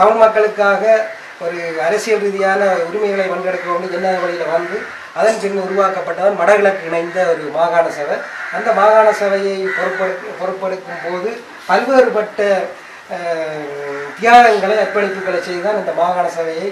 தமிழ் மக்களுக்காக ஒரு அரசியல் ரீதியான உரிமைகளை வென்றெடுக்கணும்னு என்ன வழியில் வந்து அதன் பின் உருவாக்கப்பட்டதான் வடகிழக்கு இணைந்த ஒரு மாகாண சபை அந்த மாகாண சபையை பொறுப்பெடுக்க பொறுப்பெடுக்கும் போது பல்வேறுபட்ட அஹ், தியாகங்களை அர்ப்பணிப்புகளை செய்து தான் இந்த மாகாண சபையை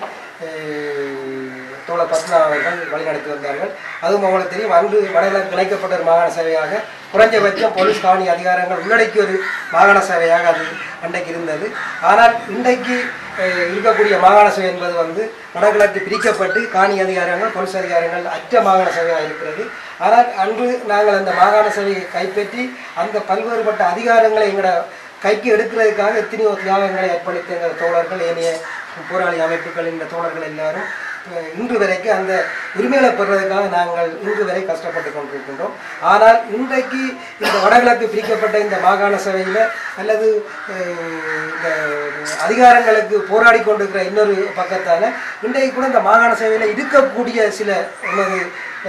அஹ், தோழர் பத்மா அவர்கள் வழிநடத்தி வந்தார்கள் அதுவும் அவங்களுக்கு தெரியும் அன்று வடகிழக்கு இணைக்கப்பட்ட ஒரு மாகாண சபையாக குறைஞ்சபட்சம் போலீஸ் காவணி அதிகாரங்கள் உள்ளடக்கிய ஒரு மாகாண சபையாக அது அன்றைக்கு இருந்தது ஆனால் இன்றைக்கு அஹ், இருக்கக்கூடிய மாகாண சபை என்பது வந்து வடகிழக்கு பிரிக்கப்பட்டு காணி அதிகாரங்கள் போலீஸ் அதிகாரங்கள் அற்ற மாகாண சபையாக இருக்கிறது ஆனால் அன்று நாங்கள் அந்த மாகாண சபையை கைப்பற்றி அந்த பல்வேறுபட்ட அதிகாரங்களை எங்களோட கைக்கு எடுக்கிறதுக்காக எத்தனையோ தியாகங்களை அர்ப்பணித்த எங்கள் தோழர்கள் ஏனைய போராளி அமைப்புகள் இந்த தோழர்கள் எல்லாரும் அஹ், இன்று வரைக்கும் அந்த உரிமைகளை பெறுவதற்காக நாங்கள் இன்று வரை கஷ்டப்பட்டு கொண்டிருக்கின்றோம் ஆனால் இன்றைக்கு இந்த வடகிழக்கு பிரிக்கப்பட்ட இந்த மாகாண சபையில் அல்லது அஹ், இந்த அதிகாரங்களுக்கு போராடி கொண்டிருக்கிற இன்னொரு பக்கத்தால் இன்றைக்கு கூட இந்த மாகாண சபையில் இருக்கக்கூடிய சில நமது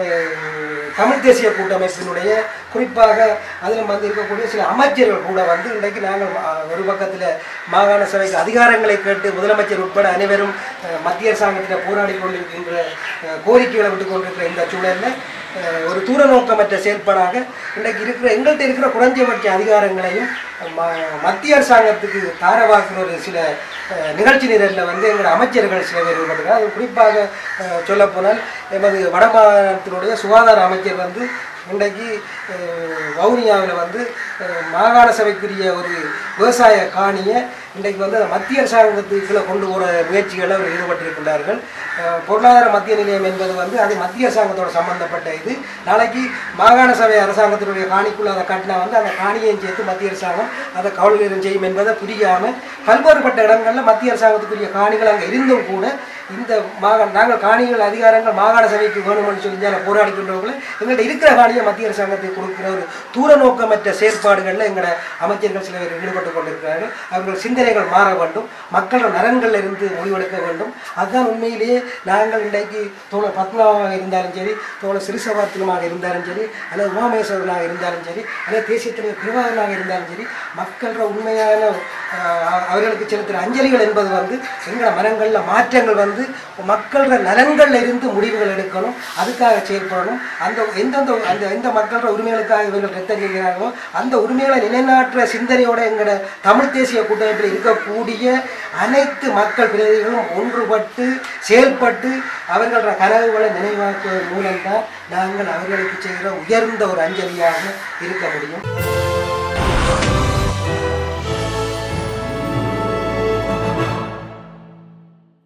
அஹ், தமிழ் தேசிய கூட்டமைப்பினுடைய குறிப்பாக அதில் வந்து இருக்கக்கூடிய சில அமைச்சர்கள் கூட வந்து இன்றைக்கு நாங்கள் அஹ், ஒரு பக்கத்தில் மாகாண சபைக்கு அதிகாரங்களை கேட்டு முதலமைச்சர் உட்பட அனைவரும் அஹ், மத்திய அரசாங்கத்தில் போராடி கொண்டிருக்கின்ற அஹ், கோரிக்கைகளை விட்டு கொண்டிருக்கிற இந்த சூழலில் அஹ், ஒரு தூர நோக்கமற்ற செயல்பாடாக இன்றைக்கு இருக்கிற எங்கள்கிட்ட இருக்கிற குறைஞ்சபட்ச அதிகாரங்களையும் ம- மத்திய அரசாங்கத்துக்கு தாரவாக்குற ஒரு சில அஹ், நிகழ்ச்சி நிரலில் வந்து எங்களோட அமைச்சர்கள் சில பேர் ஈடுபட்டிருக்காங்க அது குறிப்பாக அஹ், சொல்லப்போனால் எமது வடமாநிலத்தினுடைய சுகாதார அமைச்சர் வந்து இன்றைக்கு அஹ், வவுனியாவில் வந்து அஹ், மாகாண சபைக்குரிய ஒரு விவசாய காணியை இன்றைக்கு வந்து அந்த மத்திய அரசாங்கத்துக்குள்ள கொண்டு போகிற முயற்சிகளில் அவர் ஈடுபட்டிருக்கின்றார்கள் அஹ், பொருளாதார மத்திய நிலையம் என்பது வந்து அது மத்திய அரசாங்கத்தோட சம்பந்தப்பட்ட இது நாளைக்கு மாகாண சபை அரசாங்கத்தினுடைய காணிக்குள்ள அதை கட்டினா வந்து அந்த காணியையும் சேர்த்து மத்திய அரசாங்கம் அதை கவலையும் செய்யும் என்பதை புரியாமல் பல்வேறுபட்ட இடங்களில் மத்திய அரசாங்கத்துக்குரிய காணிகள் அங்கே இருந்தும் கூட இந்த மாகாண நாங்கள் காணிகள் அதிகாரங்கள் மாகாண சபைக்கு வேணும்னு சொல்லி அதை போராடி கொண்டவங்களை எங்கள்கிட்ட இருக்கிற காணியை மத்திய அரசாங்கத்துக்கு கொடுக்கிற ஒரு தூர நோக்கமற்ற செயற்பாடுகளில் எங்களோட அமைச்சர்கள் சில பேர் ஈடுபட்டு கொண்டிருக்கிறார்கள் அவர்கள் சிந்தனைகள் மாற வேண்டும் மக்களோட நலன்களில் இருந்து முடிவெடுக்க வேண்டும் அதுதான் உண்மையிலேயே நாங்கள் இன்றைக்கு தோழர் பத்மாவாக இருந்தாலும் சரி தோழர் சிறுசவாத்தினமாக இருந்தாலும் சரி அல்லது உமாமேஸ்வரனாக இருந்தாலும் சரி அல்லது தேசிய தலைவர் பிரபாகரனாக இருந்தாலும் சரி மக்களோட உண்மையான ஆஹ், அவர்களுக்கு செலுத்துகிற அஞ்சலிகள் என்பது வந்து எங்களோட மனங்களில் மாற்றங்கள் வந்து மக்களோட நலன்கள்ல இருந்து முடிவுகள் எடுக்கணும் அதுக்காக செயல்படணும் அந்த எந்தெந்த அந்த எந்த மக்களோட உரிமைகளுக்காக இவர்கள் ரத்தறிகிறார்களோ அந்த உரிமைகளை நிலைநாட்டுற சிந்தனையோட எங்களோட தமிழ் தேசிய கூட்டமைப்பில் இருக்கக்கூடிய அனைத்து மக்கள் பிரதிகளும் ஒன்றுபட்டு செயல்பட்டு அவர்களோட கனவுகளை நினைவாக்குவதன் மூலம்தான் நாங்கள் அவர்களுக்கு செய்கிற உயர்ந்த ஒரு அஞ்சலியாக இருக்க முடியும்